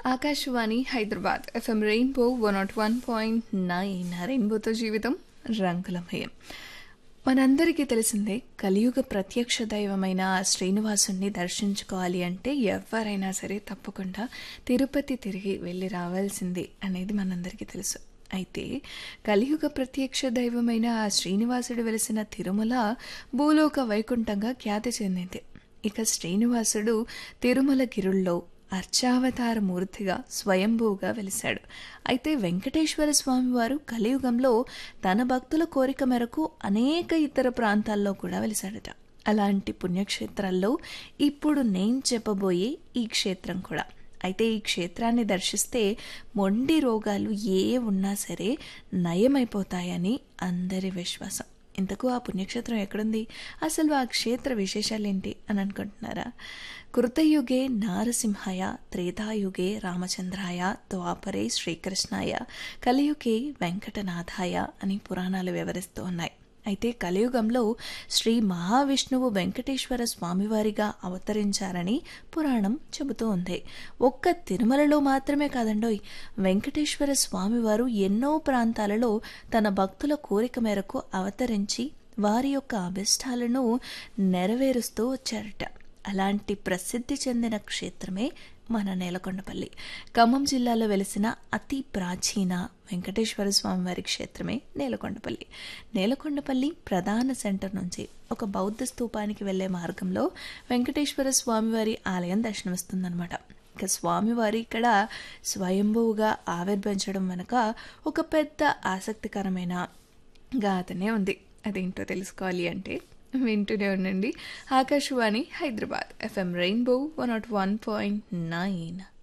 Akashvani Hyderabad FM rainbow one naught one point nine రెయిన్బోతో జీవితం రంగులమయం మనందరికీ తెలిసిందే కలియుగ ప్రత్యక్ష దైవమైన ఆ శ్రీనివాసుని దర్శించుకోవాలి అంటే ఎవరైనా సరే తప్పకుండా తిరుపతి తిరిగి వెళ్ళి రావాల్సిందే అనేది మనందరికీ తెలుసు అయితే కలియుగ ప్రత్యక్ష దైవమైన ఆ శ్రీనివాసుడు వెలిసిన తిరుమల భూలోక వైకుంఠంగా ఖ్యాతి చెందింది ఇక శ్రీనివాసుడు తిరుమల గిరుల్లో అర్చావతార మూర్తిగా స్వయంభూగా వెలిశాడు అయితే వెంకటేశ్వర స్వామివారు కలియుగంలో తన భక్తుల కోరిక మేరకు అనేక ఇతర ప్రాంతాల్లో కూడా వెలిశాడట అలాంటి పుణ్యక్షేత్రాల్లో ఇప్పుడు నేను చెప్పబోయే ఈ క్షేత్రం కూడా అయితే ఈ క్షేత్రాన్ని దర్శిస్తే మొండి రోగాలు ఏ ఉన్నా సరే నయమైపోతాయని అందరి విశ్వాసం ఇంతకు ఆ పుణ్యక్షేత్రం ఎక్కడుంది అసలు ఆ క్షేత్ర విశేషాలేంటి అని అనుకుంటున్నారా కృతయుగే నారసింహాయ త్రేతాయుగే రామచంద్రాయ ద్వాపరే శ్రీకృష్ణాయ కలియుగే వెంకటనాథాయ అని పురాణాలు వివరిస్తూ ఉన్నాయి అయితే కలియుగంలో శ్రీ మహావిష్ణువు వెంకటేశ్వర స్వామివారిగా అవతరించారని పురాణం చెబుతూ ఉంది ఒక్క తిరుమలలో మాత్రమే కాదండోయ్ వెంకటేశ్వర స్వామివారు ఎన్నో ప్రాంతాలలో తన భక్తుల కోరిక మేరకు అవతరించి వారి యొక్క అభిష్టాలను నెరవేరుస్తూ వచ్చారట అలాంటి ప్రసిద్ధి చెందిన క్షేత్రమే మన నేలకొండపల్లి ఖమ్మం జిల్లాలో వెలిసిన అతి ప్రాచీన వెంకటేశ్వర స్వామివారి క్షేత్రమే నేలకొండపల్లి నేలకొండపల్లి ప్రధాన సెంటర్ నుంచి ఒక బౌద్ధ స్తూపానికి వెళ్లే మార్గంలో వెంకటేశ్వర స్వామివారి ఆలయం దర్శనమిస్తుందన్నమాట ఇక స్వామివారి ఇక్కడ స్వయంభువుగా ఆవిర్భవించడం వెనుక ఒక పెద్ద ఆసక్తికరమైన గాథనే ఉంది అదేంటో తెలుసుకోవాలి అంటే వింటూనే ఉండండి Akashvani Hyderabad FM rainbow one naught one point nine